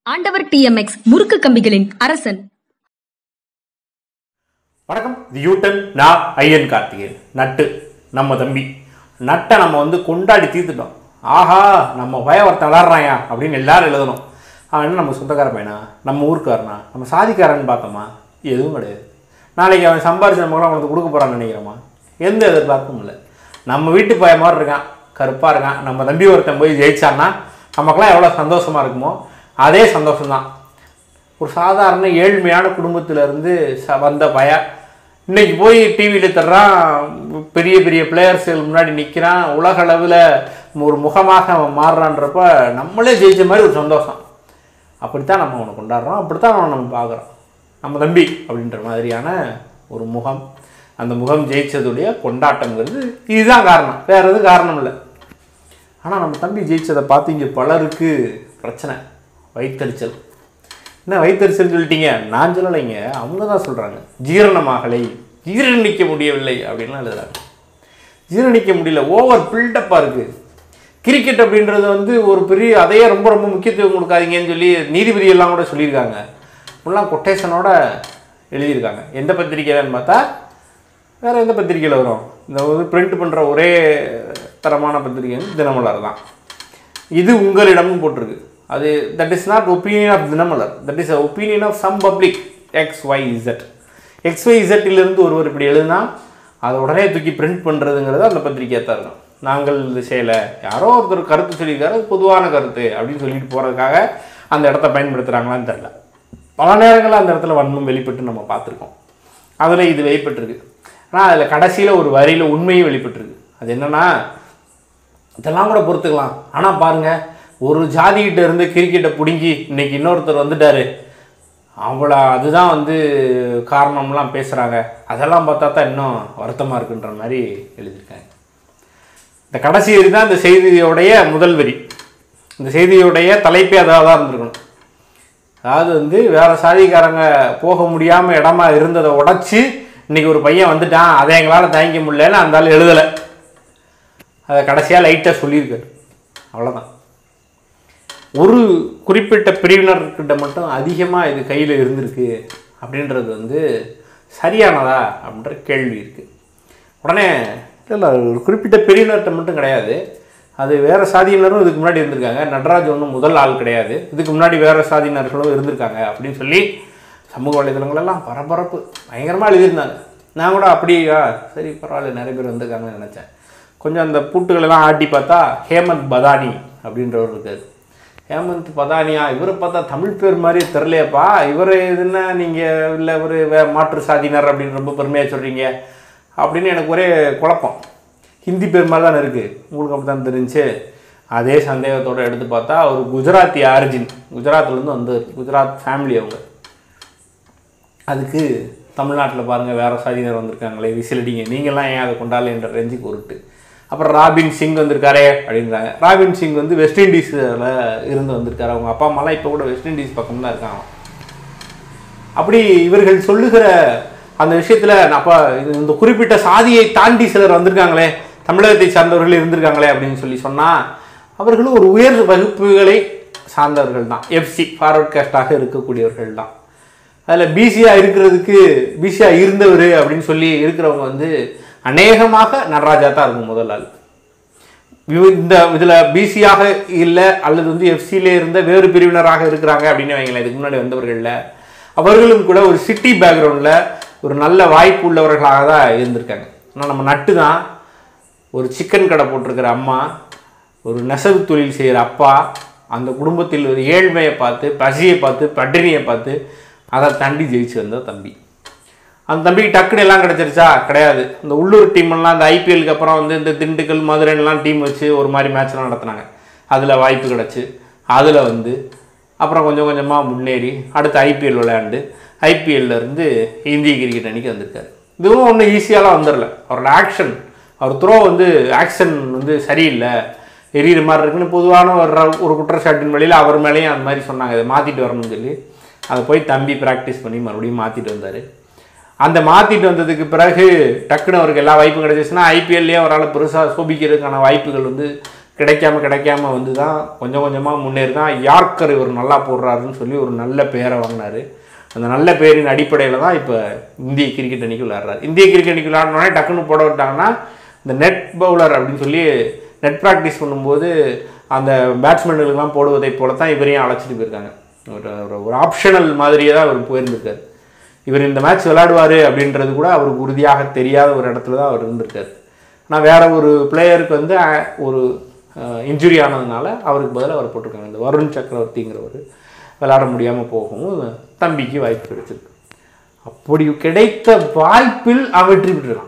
ஆண்டவர் டிஎம்எக்ஸ் முறுக்கு கம்பிகளின் அரசன் வணக்கம் இது யூட்டன் நான் ஐயன் கார்த்திகேயன் நட்டு நம்ம தம்பி நட்டை நம்ம வந்து கொண்டாடி தீர்த்துட்டோம் ஆஹா நம்ம பய ஒருத்தன் விளாட்றாயா அப்படின்னு எல்லாரும் எழுதணும் அவன் என்ன நம்ம சொந்தக்கார பையனா நம்ம ஊருக்காரனா நம்ம சாதிக்காரன்னு பார்த்தோமா எதுவும் கிடையாது நாளைக்கு அவன் சம்பாரிச்சு நம்மளாம் அவனுக்கு கொடுக்க போகிறான்னு நினைக்கிறோமா எந்த எதிர்பார்ப்பும் இல்லை நம்ம வீட்டு பையன் மாதிரி இருக்கான் கருப்பாக இருக்கான் நம்ம தம்பி ஒருத்தன் போய் ஜெயிச்சான்னா நமக்கெல்லாம் எவ்வளோ சந்தோஷமாக இருக்குமோ அதே சந்தோஷம்தான் ஒரு சாதாரண ஏழ்மையான குடும்பத்திலேருந்து ச வந்த பய இன்னைக்கு போய் டிவியில் தர்றான் பெரிய பெரிய பிளேயர்ஸ்கள் முன்னாடி நிற்கிறான் உலக அளவில் ஒரு முகமாக அவன் மாறுறான்றப்ப நம்மளே ஜெயிச்ச மாதிரி ஒரு சந்தோஷம் அப்படித்தான் நம்ம அவனை கொண்டாடுறோம் அப்படித்தான் அவனை நம்ம பார்க்குறோம் நம்ம தம்பி அப்படின்ற மாதிரியான ஒரு முகம் அந்த முகம் ஜெயிச்சதுடைய கொண்டாட்டங்கிறது இதுதான் காரணம் வேறு எதுவும் காரணம் இல்லை ஆனால் நம்ம தம்பி ஜெயிச்சதை பார்த்து இங்கே பலருக்கு பிரச்சனை வயிற்றறிச்சல் என்ன வயிற்றறிச்சல் சொல்லிட்டீங்க நான் சொல்லலைங்க அவங்க தான் சொல்கிறாங்க ஜீரணமாகலை ஜீரணிக்க முடியவில்லை அப்படின்லாம் எழுதுறாங்க ஜீரணிக்க முடியல ஓவர் பில்டப்பாக இருக்குது கிரிக்கெட் அப்படின்றது வந்து ஒரு பெரிய அதையே ரொம்ப ரொம்ப முக்கியத்துவம் கொடுக்காதீங்கன்னு சொல்லி நீதிபதி எல்லாம் கூட சொல்லியிருக்காங்க இப்படிலாம் கொட்டேஷனோட எழுதியிருக்காங்க எந்த பத்திரிக்கையிலன்னு பார்த்தா வேறு எந்த பத்திரிக்கையில் வரும் இந்த வந்து பிரிண்ட் பண்ணுற ஒரே தரமான பத்திரிகை வந்து தினமலர் தான் இது உங்களிடம்னு போட்டிருக்கு அது that is not opinion of Dinamalar that is a opinion of some public X Y Z X Y இசட்டிலிருந்து ஒருவர் இப்படி எழுதுனா அதை உடனே தூக்கி பிரிண்ட் பண்ணுறதுங்கிறது அந்த பத்திரிக்கையாக தான் இருக்கும் நாங்கள் இது செய்யலை யாரோ ஒருத்தர் கருத்து சொல்லியிருக்காரு அது பொதுவான கருத்து அப்படின்னு சொல்லிட்டு போகிறதுக்காக அந்த இடத்த பயன்படுத்துகிறாங்களான்னு தெரில பல நேரங்களில் அந்த இடத்துல வன்மம் வெளிப்பட்டு நம்ம பார்த்துருக்கோம் அதில் இது வெளிப்பட்டிருக்கு ஆனால் அதில் கடைசியில் ஒரு வரியில் உண்மையும் வெளிப்பட்டிருக்கு அது என்னென்னா இதெல்லாம் கூட பொறுத்துக்கலாம் ஆனால் பாருங்கள் ஒரு ஜாதிகிட்ட இருந்து கிரிக்கெட்டை பிடுங்கி இன்னைக்கு இன்னொருத்தர் வந்துட்டாரு அவ்வளோ அதுதான் வந்து காரணம்லாம் பேசுகிறாங்க அதெல்லாம் பார்த்தா தான் இன்னும் வருத்தமாக இருக்குன்ற மாதிரி எழுதியிருக்காங்க இந்த கடைசி வரி தான் இந்த செய்தியோடைய முதல் வரி இந்த செய்தியோடைய தலைப்பே அதாக தான் இருந்திருக்கணும் அதாவது வந்து வேற சாதிக்காரங்க போக முடியாமல் இடமா இருந்ததை உடச்சி இன்னைக்கு ஒரு பையன் வந்துட்டான் அதை எங்களால் தாங்கிக்க முடியலன்னு அந்த ஆள் எழுதலை அதை கடைசியாக லைட்டாக சொல்லியிருக்காரு அவ்வளோதான் ஒரு குறிப்பிட்ட பிரிவினர்கிட்ட மட்டும் அதிகமாக இது கையில் இருந்திருக்கு அப்படின்றது வந்து சரியானதா அப்படின்ற கேள்வி இருக்குது உடனே இல்லை ஒரு குறிப்பிட்ட பிரிவினர்கிட்ட மட்டும் கிடையாது அது வேறு சாதியினரும் இதுக்கு முன்னாடி இருந்திருக்காங்க நடராஜ் ஒன்றும் முதல் ஆள் கிடையாது இதுக்கு முன்னாடி வேறு சாதியினர்களும் இருந்திருக்காங்க அப்படின்னு சொல்லி சமூக வலைதளங்களெல்லாம் பரபரப்பு பயங்கரமாக எழுதியிருந்தாங்க நான் கூட அப்படியா சரி பரவாயில்ல நிறைய பேர் வந்திருக்காங்கன்னு நினச்சேன் கொஞ்சம் அந்த பூட்டுகளெல்லாம் ஆட்டி பார்த்தா ஹேமந்த் பதானி அப்படின்றவர் இருக்கார் ஹேமந்த் பதானியா இவரை பார்த்தா தமிழ் பேர் மாதிரி தெரிலையப்பா இவர் எதுன்னா நீங்கள் இல்லை ஒரு வே மாற்று சாதியினர் அப்படின்னு ரொம்ப பெருமையாக சொல்கிறீங்க அப்படின்னு எனக்கு ஒரே குழப்பம் ஹிந்தி பேர் மாதிரி தானே இருக்குது உங்களுக்கு அப்படி தான் தெரிஞ்சு அதே சந்தேகத்தோடு எடுத்து பார்த்தா ஒரு குஜராத்தி ஆரிஜின் குஜராத்லேருந்து வந்து குஜராத் ஃபேமிலி அவங்க அதுக்கு தமிழ்நாட்டில் பாருங்கள் வேறு சாதியினர் வந்திருக்காங்களே விசிலடிங்க நீங்கள்லாம் ஏன் அதை கொண்டாடல என்ற ரேஞ்சுக்கு உருட்டு அப்புறம் ராபின் சிங் வந்திருக்காரே அப்படின்றாங்க ராபின் சிங் வந்து வெஸ்ட் இண்டீஸில் இருந்து வந்திருக்காரு அவங்க அப்பா அம்மாலாம் இப்போ கூட வெஸ்ட் இண்டீஸ் பக்கம் தான் இருக்காங்க அப்படி இவர்கள் சொல்லுகிற அந்த விஷயத்தில் அப்போ இந்த குறிப்பிட்ட சாதியை தாண்டி சிலர் வந்திருக்காங்களே தமிழகத்தை சார்ந்தவர்கள் இருந்திருக்காங்களே அப்படின்னு சொல்லி சொன்னால் அவர்களும் ஒரு உயர் வகுப்புகளை சார்ந்தவர்கள் தான் எஃப்சி ஃபார்வர்ட் காஸ்டாக இருக்கக்கூடியவர்கள் தான் அதில் பிசியாக இருக்கிறதுக்கு பிசியாக இருந்தவர் அப்படின்னு சொல்லி இருக்கிறவங்க வந்து அநேகமாக நடராஜா தான் இருக்கும் முதல் ஆள் இவ- இந்த இதில் பிசியாக இல்லை அல்லது வந்து எஃப்சியிலே இருந்த வேறு பிரிவினராக இருக்கிறாங்க அப்படின்னு வைங்களேன் இதுக்கு முன்னாடி வந்தவர்களில் அவர்களும் கூட ஒரு சிட்டி பேக்ரவுண்டில் ஒரு நல்ல வாய்ப்பு உள்ளவர்களாக தான் இருந்திருக்காங்க ஆனால் நம்ம நட்டு தான் ஒரு சிக்கன் கடை போட்டிருக்கிற அம்மா ஒரு நெசவு தொழில் செய்கிற அப்பா அந்த குடும்பத்தில் ஒரு ஏழ்மையை பார்த்து பசியை பார்த்து பட்டினியை பார்த்து அதை தாண்டி ஜெயிச்சு வந்த தம்பி அந்த தம்பிக்கு டக்குனு எல்லாம் கிடச்சிருச்சா கிடையாது இந்த உள்ளூர் டீம்லாம் இந்த ஐபிஎலுக்கு அப்புறம் வந்து இந்த திண்டுக்கல் மதுரைலாம் டீம் வச்சு ஒரு மாதிரி மேட்ச்லாம் நடத்துனாங்க அதில் வாய்ப்பு கிடச்சி அதில் வந்து அப்புறம் கொஞ்சம் கொஞ்சமாக முன்னேறி அடுத்து ஐபிஎல் விளையாண்டு ஐபிஎல்ல இருந்து இந்திய கிரிக்கெட் அணிக்கு வந்திருக்காரு இதுவும் ஒன்றும் ஈஸியாலாம் வந்துடல அவரோட ஆக்ஷன் அவர் த்ரோ வந்து ஆக்ஷன் வந்து சரியில்லை எரியிற மாதிரி இருக்குன்னு பொதுவான ஒரு ர- ஒரு குற்றச்சாட்டின் வழியில் அவர் மேலேயும் அந்த மாதிரி சொன்னாங்க இதை மாற்றிட்டு வரணும்னு சொல்லி அதை போய் தம்பி ப்ராக்டிஸ் பண்ணி மறுபடியும் மாற்றிட்டு வந்தார் அந்த மாற்றிட்டு வந்ததுக்கு பிறகு டக்குன்னு அவருக்கு எல்லா வாய்ப்பும் கிடைச்சிச்சுன்னா ஐபிஎல்லையும் அவரால் பெருசாக சோபிக்கிறதுக்கான வாய்ப்புகள் வந்து கிடைக்காம கிடைக்காம வந்து தான் கொஞ்சம் கொஞ்சமாக முன்னேறி தான் யார்கர் இவர் நல்லா போடுறாருன்னு சொல்லி ஒரு நல்ல பேரை வாங்கினாரு அந்த நல்ல பேரின் அடிப்படையில் தான் இப்போ இந்திய கிரிக்கெட் அணிக்கு விளையாடுறாரு இந்திய கிரிக்கெட் அணிக்கு விளையாடனோடனே டக்குன்னு போட விட்டாங்கன்னா இந்த நெட் பவுலர் அப்படின்னு சொல்லி நெட் ப்ராக்டிஸ் பண்ணும்போது அந்த பேட்ஸ்மேன்களுக்கெல்லாம் போடுவதை போல தான் இவரையும் அழைச்சிட்டு போயிருக்காங்க ஒரு ஒரு- ஒரு ஆப்ஷனல் மாதிரியே தான் அவர் போயிருந்திருக்காரு இவர் இந்த மேட்ச் விளையாடுவார் அப்படின்றது கூட அவருக்கு உறுதியாக தெரியாத ஒரு இடத்துல தான் அவர் இருந்திருக்காரு ஆனால் வேற ஒரு பிளேயருக்கு வந்து அஹ், ஒரு இன்ஜுரி ஆனதுனால அவருக்கு பதிலாக அவர் போட்டிருக்காங்க இந்த வருண் சக்கரவர்த்திங்கிறவர் விளையாட முடியாமல் போகவும் தம்பிக்கு வாய்ப்பு கிடைச்சிருக்கு அப்படி கிடைத்த வாய்ப்பில் அவன் வெற்றி பெற்றிருக்கான்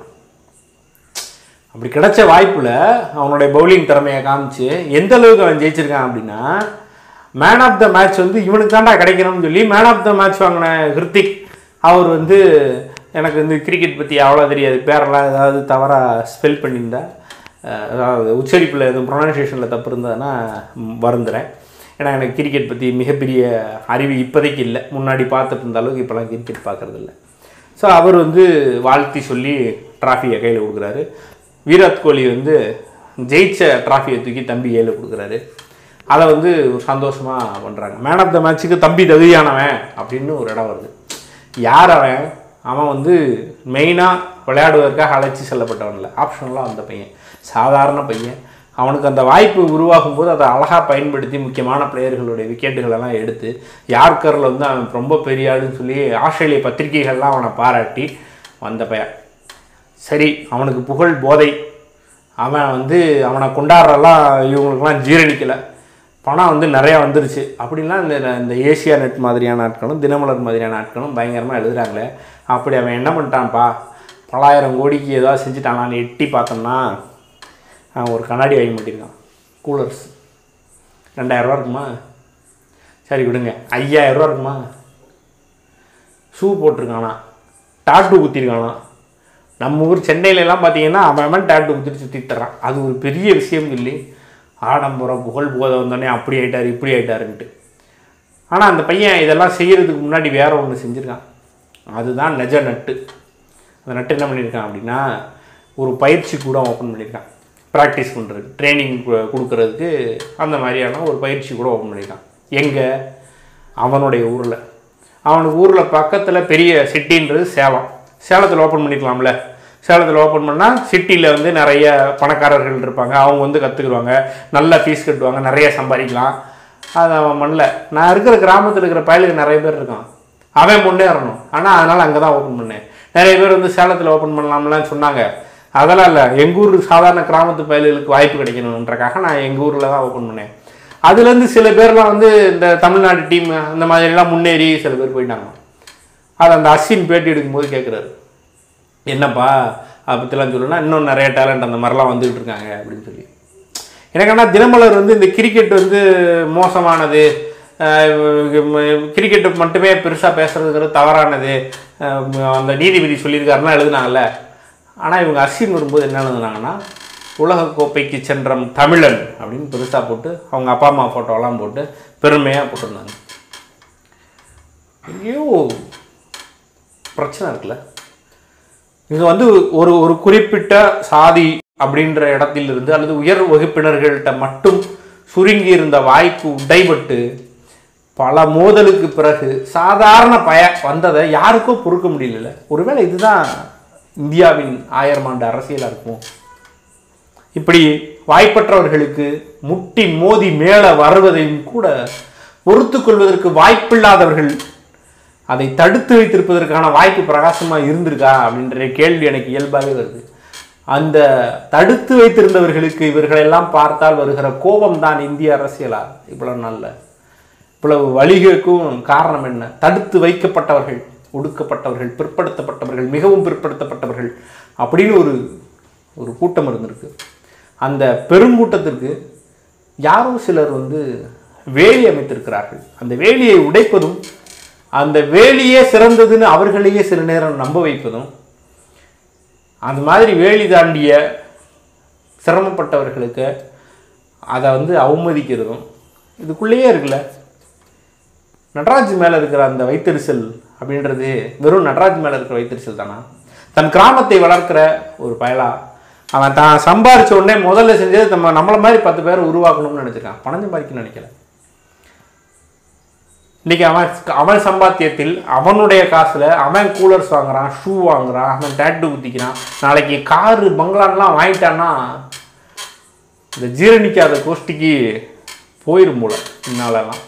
அப்படி கிடைச்ச வாய்ப்பில் அவனுடைய பவுலிங் திறமையை காமிச்சு எந்த அளவுக்கு அவன் ஜெயிச்சிருக்கான் அப்படின்னா மேன் ஆஃப் த மேட்ச் வந்து இவனுக்கு தாண்டா கிடைக்கணும்னு சொல்லி மேன் ஆஃப் த மேட்ச் வாங்கின ஹிருத்திக் அவர் வந்து எனக்கு வந்து கிரிக்கெட் பற்றி அவ்வளோ தெரியாது பேரெல்லாம் ஏதாவது தவறாக ஸ்பெல் பண்ணியிருந்தா அஹ், அதாவது உச்சரிப்பில் எதுவும் ப்ரொனன்சியேஷனில் தப்பு இருந்ததுன்னா ம், வருந்துறேன் ஏன்னா எனக்கு கிரிக்கெட் பற்றி மிகப்பெரிய அறிவு இப்போதைக்கு இல்லை முன்னாடி பார்த்துட்டு இருந்த அளவுக்கு இப்போலாம் கிரிக்கெட் பார்க்குறது இல்லை ஸோ அவர் வந்து வாழ்த்தி சொல்லி ட்ராஃபியை கையில் கொடுக்குறாரு விராட் கோலி வந்து ஜெயிச்ச ட்ராஃபியை தூக்கி தம்பி கையில் கொடுக்குறாரு அதை வந்து ஒரு சந்தோஷமாக பண்ணுறாங்க மேன் ஆஃப் த மேட்ச்சுக்கு தம்பி தகுதியானவன் அப்படின்னு ஒரு இடம் வருது யார் அவன் அவன் வந்து மெயினாக விளையாடுவதற்காக அழைச்சி செல்லப்பட்டவன் இல்லை ஆப்ஷனலாக அந்த பையன் சாதாரண பையன் அவனுக்கு அந்த வாய்ப்பு உருவாகும் போது அதை அழகாக பயன்படுத்தி முக்கியமான பிளேயர்களுடைய விக்கெட்டுகளெல்லாம் எடுத்து யார்கரில் வந்து அவன் ரொம்ப பெரிய ஆளுன்னு சொல்லி ஆஸ்திரேலிய பத்திரிகைகள்லாம் அவனை பாராட்டி வந்த பையன் சரி அவனுக்கு புகழ் போதை அவன் வந்து அவனை கொண்டாடுறலாம் இவங்களுக்கெல்லாம் ஜீரணிக்கலை பணம் வந்து நிறையா வந்துருச்சு அப்படின்லாம் இந்த இந்த ஏசியா நெட் மாதிரியான ஆட்களும் தினமலர் மாதிரியான ஆட்களும் பயங்கரமாக எழுதுறாங்களே அப்படி அவன் என்ன பண்ணிட்டான்ப்பா பலாயிரம் கோடிக்கு ஏதாவது செஞ்சுட்டானான்னு எட்டி பார்த்தோம்னா அவன் ஒரு கண்ணாடி வாங்கி மாட்டிருக்கான் கூலர்ஸ் ரெண்டாயிரரூவா இருக்குமா சரி விடுங்க ஐயாயிரரூவா இருக்குமா ஷூ போட்டிருக்கானா டாட்டு குத்திருக்கானா நம்ம ஊர் சென்னையில எல்லாம் பார்த்தீங்கன்னா அவன் அவன் டாட்டு குத்திட்டு சுற்றி தர்றான் அது ஒரு பெரிய விஷயம் இல்லை ஆடம்பரம் புகழ் போத வந்தோடனே அப்படி ஆயிட்டார் இப்படி ஆயிட்டாருன்ட்டு ஆனால் அந்த பையன் இதெல்லாம் செய்கிறதுக்கு முன்னாடி வேற ஒன்று செஞ்சுருக்கான் அதுதான் நெஜ நட்டு அந்த நட்டு என்ன பண்ணியிருக்கான் அப்படின்னா ஒரு பயிற்சி கூட ஓப்பன் பண்ணியிருக்கான் ப்ராக்டிஸ் பண்ணுறது ட்ரைனிங் கொடுக்கறதுக்கு அந்த மாதிரியான ஒரு பயிற்சி கூட ஓப்பன் பண்ணியிருக்கான் எங்கே அவனுடைய ஊரில் அவனுக்கு ஊரில் பக்கத்தில் பெரிய சிட்டின்றது சேலம் சேலத்தில் ஓப்பன் பண்ணிக்கலாம்ல சேலத்தில் ஓப்பன் பண்ணால் சிட்டியில் வந்து நிறைய பணக்காரர்கள் இருப்பாங்க அவங்க வந்து கற்றுக்குருவாங்க நல்ல ஃபீஸ் கட்டுவாங்க நிறைய சம்பாதிக்கலாம் அது அவன் பண்ணல நான் இருக்கிற கிராமத்தில் இருக்கிற பயலுக்கு நிறைய பேர் இருக்கான் அவன் முன்னேறணும் ஆனால் அதனால் அங்கே தான் ஓப்பன் பண்ணேன் நிறைய பேர் வந்து சேலத்தில் ஓப்பன் பண்ணலாம்லாம் சொன்னாங்க அதெல்லாம் இல்லை எங்கள் ஊர் சாதாரண கிராமத்து பயல்களுக்கு வாய்ப்பு கிடைக்கணுன்றக்காக நான் எங்கள் ஊரில் தான் ஓப்பன் பண்ணேன் அதுலேருந்து சில பேர்லாம் வந்து இந்த தமிழ்நாடு டீம் அந்த மாதிரிலாம் முன்னேறி சில பேர் போயிட்டாங்க அது அந்த அஸ்வின் பேட்டி எடுக்கும்போது கேட்குறாரு என்னப்பா அதை பற்றிலாம் சொல்லணும்னா இன்னும் நிறைய டேலண்ட் அந்த மாதிரிலாம் வந்துகிட்டு இருக்காங்க அப்படின்னு சொல்லி எனக்கு ஆனால் தினமலர் வந்து இந்த கிரிக்கெட் வந்து மோசமானது கிரிக்கெட்டு மட்டுமே பெருசாக பேசுறதுங்கிறது தவறானது அஹ் அந்த நீதிபதி சொல்லியிருக்காருன்னா எழுதுனாங்கல்ல ஆனால் இவங்க அஸ்வின் வரும்போது என்ன எழுதுனாங்கன்னா உலகக்கோப்பைக்கு சென்ற தமிழன் அப்படின்னு பெருசாக போட்டு அவங்க அப்பா அம்மா ஃபோட்டோலாம் போட்டு பெருமையாக போட்டிருந்தாங்க எங்கேயோ பிரச்சனை இருக்குல்ல இங்கே வந்து ஒரு ஒரு குறிப்பிட்ட சாதி அப்படின்ற இடத்திலிருந்து அல்லது உயர் வகுப்பினர்கள்ட்ட மட்டும் சுருங்கி இருந்த வாய்ப்பு உடைபட்டு பல மோதலுக்கு பிறகு சாதாரண பய வந்ததை யாருக்கோ பொறுக்க முடியல ஒருவேளை இதுதான் இந்தியாவின் ஆயிரம் ஆண்டு அரசியலாக இருக்கும் இப்படி வாய்ப்பற்றவர்களுக்கு முட்டி மோதி மேலே வருவதையும் கூட பொறுத்து கொள்வதற்கு வாய்ப்பில்லாதவர்கள் அதை தடுத்து வைத்திருப்பதற்கான வாய்ப்பு பிரகாசமாக இருந்திருக்கா அப்படின்ற கேள்வி எனக்கு இயல்பாகவே வருது அந்த தடுத்து வைத்திருந்தவர்களுக்கு இவர்களெல்லாம் பார்த்தால் வருகிற கோபம் தான் இந்திய அரசியலா இவ்வளவு நாள்ல இவ்வளவு வழிகளுக்கும் காரணம் என்ன தடுத்து வைக்கப்பட்டவர்கள் ஒடுக்கப்பட்டவர்கள் பிற்படுத்தப்பட்டவர்கள் மிகவும் பிற்படுத்தப்பட்டவர்கள் அப்படின்னு ஒரு ஒரு கூட்டம் இருந்திருக்கு அந்த பெருங்கூட்டத்திற்கு யாரோ சிலர் வந்து வேலி அமைத்திருக்கிறார்கள் அந்த வேலியை உடைப்பதும் அந்த வேலியே சிறந்ததுன்னு அவர்களையே சில நேரம் நம்ப வைப்பதும் அந்த மாதிரி வேலி தாண்டிய சிரமப்பட்டவர்களுக்கு அதை வந்து அவமதிக்கிறதும் இதுக்குள்ளேயே இருக்குல்ல நடராஜ் மேலே இருக்கிற அந்த வைத்தறிச்சல் அப்படின்றது வெறும் நடராஜ் மேலே இருக்கிற வைத்தறிச்சல் தானா தன் கிராமத்தை வளர்க்கிற ஒரு பயலா அவன் தான் சம்பாரிச்ச உடனே முதல்ல செஞ்சது நம்ம நம்மள மாதிரி பத்து பேர் உருவாக்கணும்னு நினைச்சிருக்கான் பணம் சம்பாதிக்கணும்னு நினைக்கல இன்னைக்கு அவன் அவன் சம்பாத்தியத்தில் அவனுடைய காசுல அவன் கூலர்ஸ் வாங்குறான் ஷூ வாங்குறான் அவன் டேட்டு குத்திக்கிறான் நாளைக்கு காரு பங்களான்லாம் வாங்கிட்டான்னா இந்த ஜீரணிக்காத கோஷ்டிக்கு போயிடும் போல இந்நாளெல்லாம்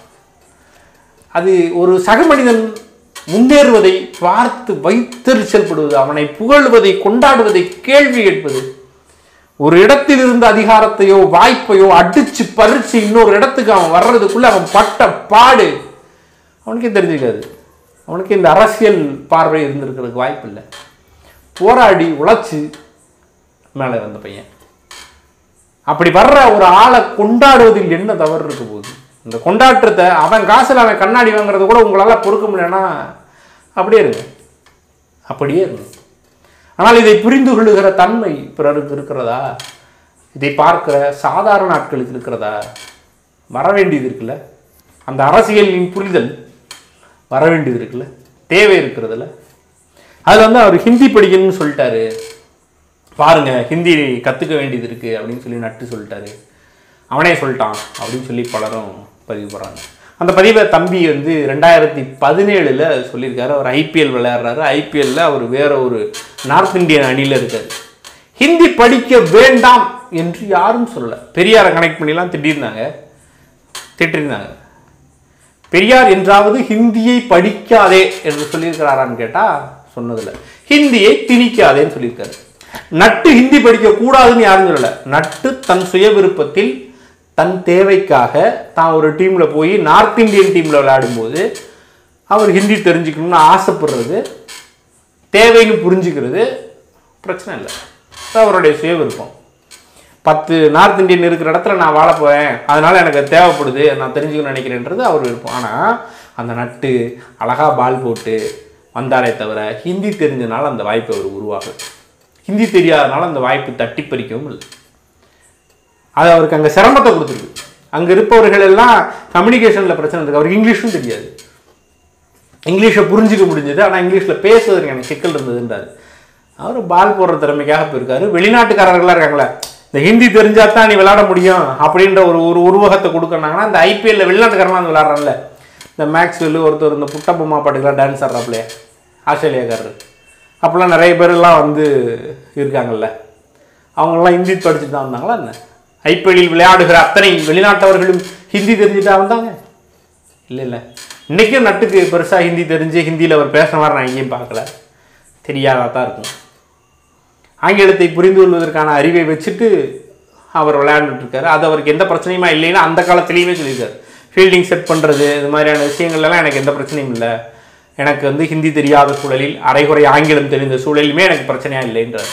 அது ஒரு சக மனிதன் முன்னேறுவதை பார்த்து வைத்தறிச்சல் படுவது அவனை புகழ்வதை கொண்டாடுவதை கேள்வி கேட்பது ஒரு இடத்தில் இருந்த அதிகாரத்தையோ வாய்ப்பையோ அடிச்சு பறிச்சு இன்னொரு இடத்துக்கு அவன் வர்றதுக்குள்ள அவன் பட்ட பாடு அவனுக்கே தெரிஞ்சுக்காது அவனுக்கு இந்த அரசியல் பார்வை இருந்திருக்கிறதுக்கு வாய்ப்பு இல்லை போராடி உழைச்சு மேலே வந்த பையன் அப்படி வர்ற ஒரு ஆளை கொண்டாடுவதில் என்ன தவறு இருக்க போகுது இந்த கொண்டாட்டத்தை அவன் காசில் அவன் கண்ணாடி வாங்குறது கூட உங்களால் பொறுக்க முடியலன்னா அப்படியே இருங்க அப்படியே இருங்க ஆனால் இதை புரிந்து கொள்ளுகிற தன்மை பிறருக்கு இருக்கிறதா இதை பார்க்கிற சாதாரண ஆட்களுக்கு இருக்கிறதா வர வேண்டியது இருக்குல்ல அந்த அரசியலின் புரிதல் வர வேண்டியது இருக்குல்ல தேவை இருக்கிறதுல அதில் வந்து அவர் ஹிந்தி படிக்கணும்னு சொல்லிட்டாரு பாருங்க ஹிந்தி கற்றுக்க வேண்டியது இருக்குது அப்படின்னு சொல்லி நட்டு சொல்லிட்டாரு அவனே சொல்லிட்டான் அப்படின்னு சொல்லி பலரும் பதிவு போகிறாங்க அந்த பதிவை தம்பி வந்து ரெண்டாயிரத்தி பதினேழில் சொல்லியிருக்காரு அவர் ஐபிஎல் விளையாடுறாரு ஐபிஎல்ல அவர் வேற ஒரு நார்த் இந்தியன் அணியில் இருக்காரு ஹிந்தி படிக்க வேண்டாம் என்று யாரும் சொல்லலை பெரியாரை கனெக்ட் பண்ணிலாம் திட்டிருந்தாங்க திட்டிருந்தாங்க பெரியார் என்றாவது ஹிந்தியை படிக்காதே என்று சொல்லியிருக்கிறாரான்னு கேட்டால் சொன்னதில்லை ஹிந்தியை திணிக்காதேன்னு சொல்லியிருக்காரு நட்டு ஹிந்தி படிக்க கூடாதுன்னு யாரும் சொல்லலை நட்டு தன் சுய விருப்பத்தில் தன் தேவைக்காக தான் ஒரு டீமில் போய் நார்த் இந்தியன் டீமில் விளையாடும்போது அவர் ஹிந்தி தெரிஞ்சுக்கணும்னு ஆசைப்படுறது தேவைன்னு புரிஞ்சுக்கிறது பிரச்சனை இல்லை அது அவருடைய சுய விருப்பம் பத்து நார்த் இந்தியன் இருக்கிற இடத்துல நான் வாழ போகிறேன் அதனால் எனக்கு அது தேவைப்படுது நான் தெரிஞ்சுக்கணும்னு நினைக்கிறேன்றது அவர் விருப்பம் ஆனால் அந்த நட்டு அழகாக பால் போட்டு வந்தாரே தவிர ஹிந்தி தெரிஞ்சனால அந்த வாய்ப்பு அவர் உருவாகும் ஹிந்தி தெரியாதனால அந்த வாய்ப்பு தட்டி பறிக்கவும் இல்லை அது அவருக்கு அங்கே சிரமத்தை கொடுத்துருக்கு அங்கே இருப்பவர்கள் எல்லாம் கம்யூனிகேஷனில் பிரச்சனை இருக்கு அவருக்கு இங்கிலீஷும் தெரியாது இங்கிலீஷை புரிஞ்சுக்க முடிஞ்சது ஆனால் இங்கிலீஷில் பேசுவதற்கு எனக்கு சிக்கல் இருந்ததுன்றாரு அவர் பால் போடுற திறமைக்காக போயிருக்காரு வெளிநாட்டுக்காரர்களாக இருக்காங்களே இந்த ஹிந்தி தெரிஞ்சா தான் நீ விளையாட முடியும் அப்படின்ற ஒரு ஒரு உருவகத்தை கொடுக்கறாங்கன்னா இந்த ஐபிஎல்ல வெளிநாட்டுக்காரலாம் வந்து விளையாடுறான்ல இந்த மேக்ஸ்வெல் ஒருத்தர் இந்த புட்டபொம்மா பாட்டுக்கெல்லாம் டான்ஸ் ஆடுறாப்லையே ஆஸ்திரேலியாக்காரர் அப்போல்லாம் நிறைய பேர்லாம் வந்து இருக்காங்கல்ல அவங்கெல்லாம் ஹிந்தி படிச்சுட்டு தான் வந்தாங்களா என்ன ஐபிஎல்லில் விளையாடுகிற அத்தனை வெளிநாட்டவர்களும் ஹிந்தி தெரிஞ்சுட்டா வந்தாங்க இல்லை இல்லை இன்றைக்கும் நட்டுக்கு பெருசாக ஹிந்தி தெரிஞ்சு ஹிந்தியில் அவர் பேசுகிற மாதிரி நான் எங்கேயும் பார்க்கல தெரியாதா தான் இருக்கும் ஆங்கிலத்தை புரிந்து கொள்வதற்கான அறிவை வச்சுட்டு அவர் விளையாண்டுட்டு இருக்காரு அது அவருக்கு எந்த பிரச்சனையுமா இல்லைன்னா அந்த காலத்துலேயுமே சொல்லியிருக்காரு ஃபீல்டிங் செட் பண்ணுறது இது மாதிரியான விஷயங்கள்லாம் எனக்கு எந்த பிரச்சனையும் இல்லை எனக்கு வந்து ஹிந்தி தெரியாத சூழலில் அரைகுறை ஆங்கிலம் தெரிந்த சூழலிலுமே எனக்கு பிரச்சனையா இல்லைன்றார்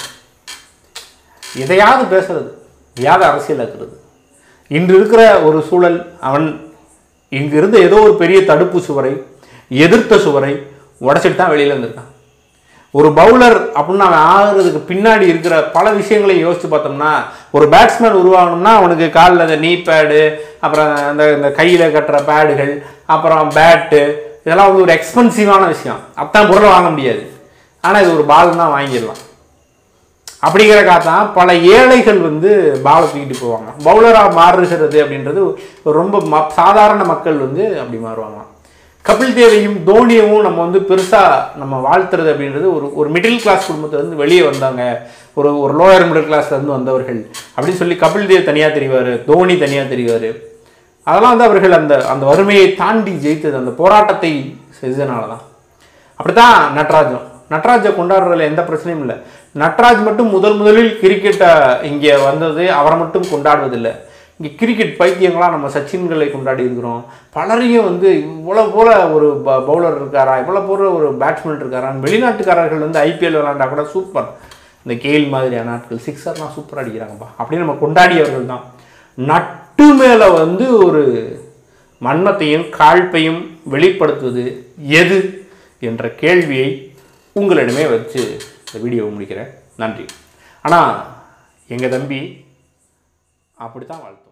எதையாவது பேசுறது எதையாவது அரசியலாக்குறது இன்று இருக்கிற ஒரு சூழல் அவன் இங்கு இருந்த ஏதோ ஒரு பெரிய தடுப்பு சுவரை எதிர்த்த சுவரை உடைச்சிட்டு தான் வெளியில் வந்திருக்கான் ஒரு பவுலர் அப்படின்னு அவன் ஆகுறதுக்கு பின்னாடி இருக்கிற பல விஷயங்களை யோசிச்சு பார்த்தோம்னா ஒரு பேட்ஸ்மேன் உருவாகணும்னா அவனுக்கு காலில் அந்த நீ பேடு அப்புறம் அந்த இந்த கையில் கட்டுற பேடுகள் அப்புறம் பேட்டு இதெல்லாம் வந்து ஒரு எக்ஸ்பென்சிவான விஷயம் அத்தான் பொருளை வாங்க முடியாது ஆனால் இது ஒரு பால் தான் வாங்கிடலாம் அப்படிங்கிற தான் பல ஏழைகள் வந்து பாலை தூக்கிட்டு போவாங்க பவுலராக மாறுகிறது அப்படின்றது ஒரு ரொம்ப ம சாதாரண மக்கள் வந்து அப்படி மாறுவாங்களாம் கபில் தேவையும் தோனியவும் நம்ம வந்து பெருசாக நம்ம வாழ்த்துறது அப்படின்றது ஒரு ஒரு மிடில் கிளாஸ் குடும்பத்திலேருந்து வெளியே வந்தாங்க ஒரு ஒரு லோயர் மிடில் கிளாஸ்லேருந்து வந்தவர்கள் அப்படின்னு சொல்லி கபில் தேவ் தனியாக தெரிவார் தோனி தனியாக தெரிவார் அதெல்லாம் வந்து அவர்கள் அந்த அந்த வறுமையை தாண்டி ஜெயித்தது அந்த போராட்டத்தை செஞ்சதுனால தான் அப்படித்தான் நட்ராஜும் நட்ராஜை கொண்டாடுறதுல எந்த பிரச்சனையும் இல்லை நட்ராஜ் மட்டும் முதல் முதலில் கிரிக்கெட்டை இங்கே வந்தது அவரை மட்டும் கொண்டாடுவதில்லை இங்கே கிரிக்கெட் பைத்தியங்களாக நம்ம சச்சின்களை கொண்டாடி இருக்கிறோம் பலரையும் வந்து இவ்வளோ போல ஒரு ப பவுலர் இருக்காரா இவ்வளோ போல ஒரு பேட்ஸ்மேன் இருக்காரான்னு வெளிநாட்டுக்காரர்கள் வந்து ஐபிஎல் விளாண்டா கூட சூப்பர் இந்த கேல் மாதிரியான ஆட்கள் சிக்ஸர்லாம் சூப்பராக அடிக்கிறாங்கப்பா அப்படின்னு நம்ம கொண்டாடியவர்கள் தான் நட்டு மேலே வந்து ஒரு மன்மத்தையும் காழ்ப்பையும் வெளிப்படுத்துவது எது என்ற கேள்வியை உங்களிடமே வச்சு இந்த வீடியோவை முடிக்கிறேன் நன்றி ஆனால் எங்கள் தம்பி அப்படி தான் வாழ்த்து